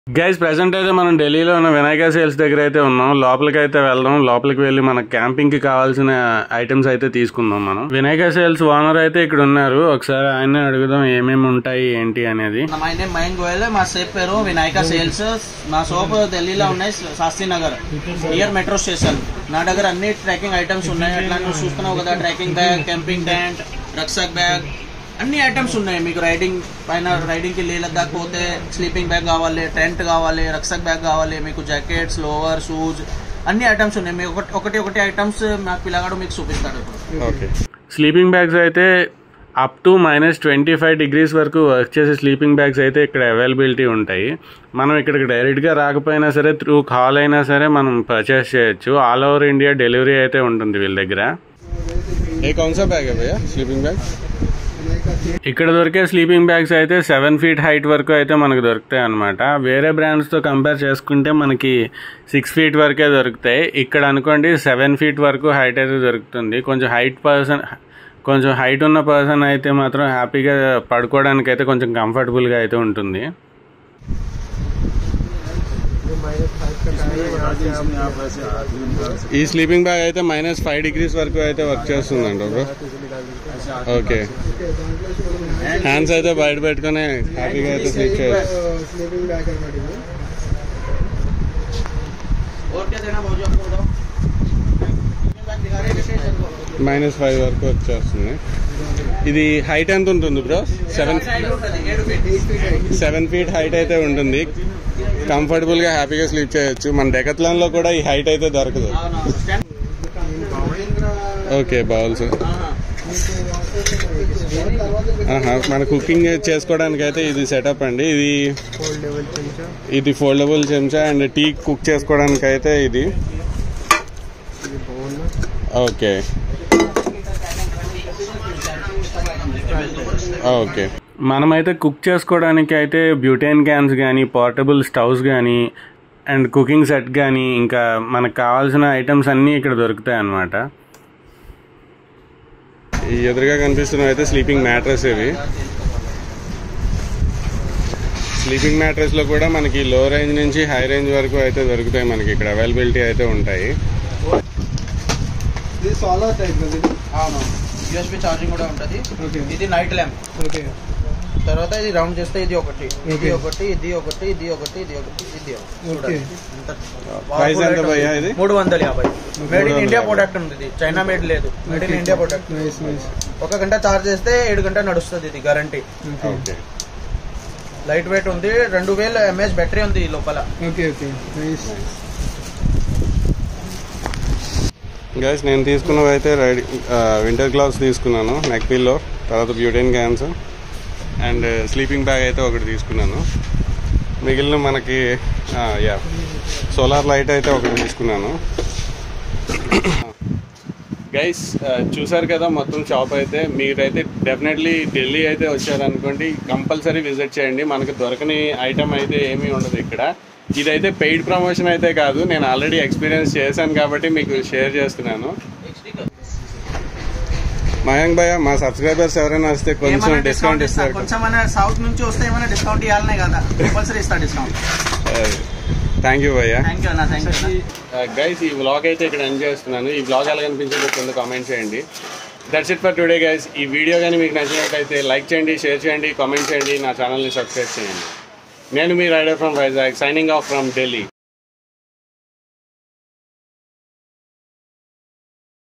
Guys present అయితే మనం ఢిల్లీలో ఉన్న వినాయక సేల్స్ దగ్గర అయితే ఉన్నాం లోపలికి అయితే వెళ్దాం లోపలికి వెళ్ళి మన క్యాంపింగ్ కి కావాల్సిన ఐటమ్స్ అయితే తీసుకుందాం మనం వినాయక సేల్స్ ఓనర్ అయితే ఇక్కడ ఉన్నారు ఒకసారి ఆయన్నే అడుగుదాం ఏమేమి ఉంటాయి ఏంటి అనేది మై నేమ్ మయంక్ గోయల్ మా షాప్ పేరు వినాయక సేల్స్ నా షాప్ ఢిల్లీలో ఉన్నాయి Shastri Nagar near metro station నా దగ్గర అన్ని ట్రెక్కింగ్ ఐటమ్స్ ఉన్నాయి అట్లా నువ్వు చూస్తున్నావు కదా trekking bag camping tent rucksack bag అన్ని ఐటమ్స్ ఉన్నాయి మీకు రైడింగ్ పైన రైడింగ్ కి లేహ్ లద్దాఖ్ పోతే స్లీపింగ్ బ్యాగ్ కావాలి టెంట్ కావాలి రక్సక్ బ్యాగ్ కావాలి మీకు జాకెట్స్ లోవర్ షూస్ అన్ని ఐటమ్స్ ఉన్నాయి మీకు ఒకటి ఒకటి ఒకటి ఐటమ్స్ మా పిల్లగాడు మీకు చూపిస్తాడు ఇప్పుడు ఓకే స్లీపింగ్ బ్యాగ్స్ అయితే up to minus twenty five degrees వరకు వర్క్ చేసే స్లీపింగ్ బ్యాగ్స్ అయితే ఇక్కడ అవైలబిలిటీ ఉంటాయి మనం ఇక్కడికి డైరెక్ట్గా రాకపోయినా సరే త్రూ కాల్ అయినా సరే మనం పర్చేస్ చేయొచ్చు ఆల్ ఓవర్ ఇండియా డెలివరీ అయితే ఉంటుంది వీళ్ళ దగ్గర ये कौन सा बैग है भैया स्लीपिंग बैग ఇక్కడ దొరికే స్లీపింగ్ బ్యాగ్స్ అయితే సెవెన్ ఫీట్ హైట్ వరకు అయితే మనకు దొరుకుతాయి అనమాట వేరే బ్రాండ్స్తో కంపేర్ చేసుకుంటే మనకి సిక్స్ ఫీట్ వరకే దొరుకుతాయి ఇక్కడ అనుకోండి సెవెన్ ఫీట్ వరకు హైట్ అయితే దొరుకుతుంది కొంచెం హైట్ పర్సన్ కొంచెం హైట్ ఉన్న పర్సన్ అయితే మాత్రం హ్యాపీగా పడుకోవడానికి అయితే కొంచెం కంఫర్టబుల్గా అయితే ఉంటుంది ఈ స్లీపింగ్ బ్యాగ్ అయితే మైనస్ ఫైవ్ డిగ్రీస్ వరకు అయితే వర్క్ చేస్తుందంట బ్రో ఓకే హ్యాండ్స్ అయితే బయట పెట్టుకొని హ్యాపీగా అయితే స్లీప్ చేయొచ్చు स्लीपिंग बैग है हमारी में और क्या देना भाजी आपको बताओ Sleeping bag दिखा रहे हैं कैसे सबको? మైనస్ ఫైవ్ వరకు వచ్చేస్తుంది ఇది హైట్ ఎంత ఉంటుంది బ్రో సెవెన్ Side ఉంటుంది, ఏడు feet. సెవెన్ ఫీట్ హైట్ అయితే ఉంటుంది కంఫర్టబుల్ గా హ్యాపీగా స్లీప్ చేయొచ్చు మన డెకత్లాన్ లో కూడా ఈ హైట్ అయితే దొరకదు అవును, stand. ఓకే బౌల్స్ ఆహా. ఆహా, మన కుకింగ్ చేసుకోవడానికి అయితే ఇది సెటప్ అండి ఇది फोल्डेबल चमचा ఇది ఫోల్డబుల్ చెంచా అండ్ టీ కుక్ చేసుకోవడానికి అయితే ఇది ये बोल ఓకే ఓకే మనమైతే కుక్ చేసుకోవడానికి అయితే బ్యూటైన్ క్యాన్స్ కానీ పోర్టబుల్ స్టవ్స్ కానీ అండ్ కుకింగ్ సెట్ కానీ ఇంకా మనకు కావాల్సిన ఐటమ్స్ అన్నీ ఇక్కడ దొరుకుతాయి అన్నమాట ఈ ఎదురుగా కనిపిస్తున్న అయితే స్లీపింగ్ మ్యాట్రెస్ ఇవి స్లీపింగ్ మ్యాట్రెస్ లో కూడా మనకి లో రేంజ్ నుంచి హై రేంజ్ వరకు అయితే దొరుకుతాయి మనకి ఇక్కడ అవైలబిలిటీ అయితే ఉంటాయి ఇది సోలార్ టైప్ కదా ఇది అవును యూఎస్బి ఛార్జింగ్ కూడా ఉంటుంది ఓకే ఇది నైట్ ల్యాంప్ ఓకే తర్వాత ఇది రౌండ్ చేస్తే ఇది ఒకటి ఇది Okay. ఒకటి ఇది ఒకటి ఇది ఒకటి ఇది ఒకటి ఇది ఒకటి ఓకే ప్రైస్ ఎంత భయ్యా ఇది మూడు వందల యాభై మేడ్ ఇన్ వందల ఇండియా యాభై. ప్రొడక్ట్ ఉంది ఇది చైనా మేడ్ లేదు made in India product nice nice ఒక గంట చార్జ్ చేస్తే ఏడు గంట నడుస్తుంది ఇది guarantee okay okay light weight ఉంది రెండు వేల ఎంఏహెచ్ బ్యాటరీ ఉంది ఈ లోపల ఓకే ఓకే నైస్ గైస్ నేను తీసుకున్నవి అయితే రైడింగ్ వింటర్ గ్లౌస్ తీసుకున్నాను నెక్ పిల్లో తర్వాత butane cans and sleeping bag అయితే ఒకటి తీసుకున్నాను మిగిలిన మనకి యా సోలార్ లైట్ అయితే ఒకటి తీసుకున్నాను గైస్ చూసారు కదా మొత్తం షాప్ అయితే మీరైతే డెఫినెట్లీ ఢిల్లీ అయితే వచ్చారనుకోండి కంపల్సరీ విజిట్ చేయండి మనకి దొరకని ఐటమ్ అయితే ఏమీ ఉండదు ఇక్కడ ఇదైతే పెయిడ్ ప్రమోషన్ అయితే కాదు నేను ఆల్రెడీ ఎక్స్పీరియన్స్ చేశాను కాబట్టి మీకు షేర్ చేస్తున్నాను మయాంక్ భయ్య మా సబ్స్క్రైబర్స్ ఎవరైనా వస్తే కొంచెం డిస్కౌంట్ ఇస్తారు కొంచెం మన సౌత్ నుంచి వస్తే ఏమైనా డిస్కౌంట్ ఇవ్వాలనే కదా కంపల్సరీ ఇస్తా డిస్కౌంట్ థ్యాంక్ యూ భయ్య థ్యాంక్ యూ అన్న థ్యాంక్ యూ అన్న గైస్ ఈ వ్లాగ్ అయితే ఇక్కడ ఎండ్ చేస్తున్నాను ఈ వ్లాగ్ ఎలా కనిపించిందో కింద కామెంట్ చేయండి that's it for today guys ఈ వీడియో కానీ మీకు నచ్చినట్లయితే లైక్ చేయండి షేర్ చేయండి కామెంట్ చేయండి నా ఛానల్ని సబ్స్క్రైబ్ చేయండి నేను మీ rider from Vizag signing off from Delhi